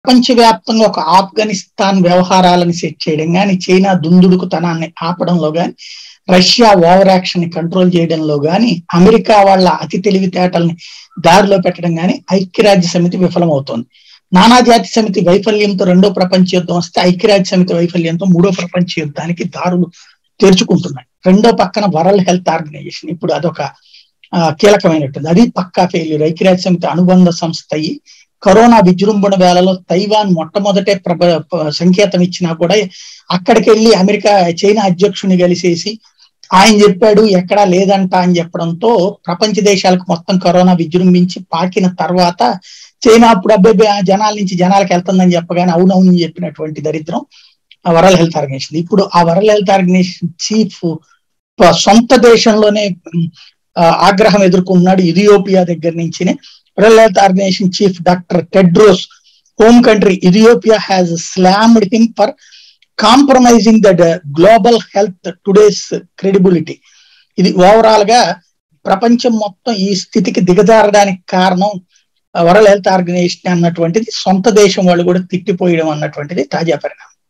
ప్రపంచవ్యాప్తంగా ఒక ఆఫ్ఘనిస్తాన్ వ్యవహారాలను సెట్ చేయడం కానీ చైనా దుందుడుకుతనాన్ని ఆపడంలో కానీ రష్యా ఓవర్ యాక్షన్ ని కంట్రోల్ చేయడంలో కానీ అమెరికా వాళ్ళ అతి తెలివితేటల్ని దారిలో పెట్టడం కానీ ఐక్యరాజ్య సమితి విఫలమవుతోంది నానాజాతి సమితి వైఫల్యంతో రెండో ప్రపంచ యుద్ధం వస్తే ఐక్యరాజ్య సమితి వైఫల్యంతో మూడో ప్రపంచ యుద్ధానికి దారులు తెరుచుకుంటున్నాయి రెండో పక్కన వరల్డ్ హెల్త్ ఆర్గనైజేషన్ ఇప్పుడు అదొక కీలకమైనట్టుంది అది పక్కా ఫెయిల్యూర్ ఐక్యరాజ్య సమితి అనుబంధ సంస్థ అయ్యి కరోనా విజృంభణ వేళలో తైవాన్ మొట్టమొదటే ప్రభ సంకేతం ఇచ్చినా కూడా అక్కడికి వెళ్ళి అమెరికా చైనా అధ్యక్షుని కలిసేసి ఆయన చెప్పాడు ఎక్కడా లేదంట అని చెప్పడంతో ప్రపంచ దేశాలకు మొత్తం కరోనా విజృంభించి పాకిన తర్వాత చైనా అప్పుడు అబ్బాయి జనాల నుంచి జనాలకు వెళ్తుందని చెప్పగానే అవునవును చెప్పినటువంటి దరిద్రం వరల్డ్ హెల్త్ ఆర్గనైజేషన్ ఇప్పుడు ఆ వరల్డ్ హెల్త్ ఆర్గనైజేషన్ చీఫ్ సొంత దేశంలోనే ఆగ్రహం ఎదుర్కొన్నాడు ఇథియోపియా దగ్గర నుంచినే World Health Organization chief doctor Tedros home country Ethiopia has slammed him for compromising that global health today's credibility ఇది ఓవరాల్ గా ప్రపంచం మొత్తం ఈ స్థితికి దిగజారడానికి కారణం వరల్డ్ హెల్త్ ఆర్గనైజేషన్ అన్నటువంటిది సొంత దేశం వాళ్ళు కూడా తిట్టిపోయడం అన్నటువంటిది తాజా పరిణామం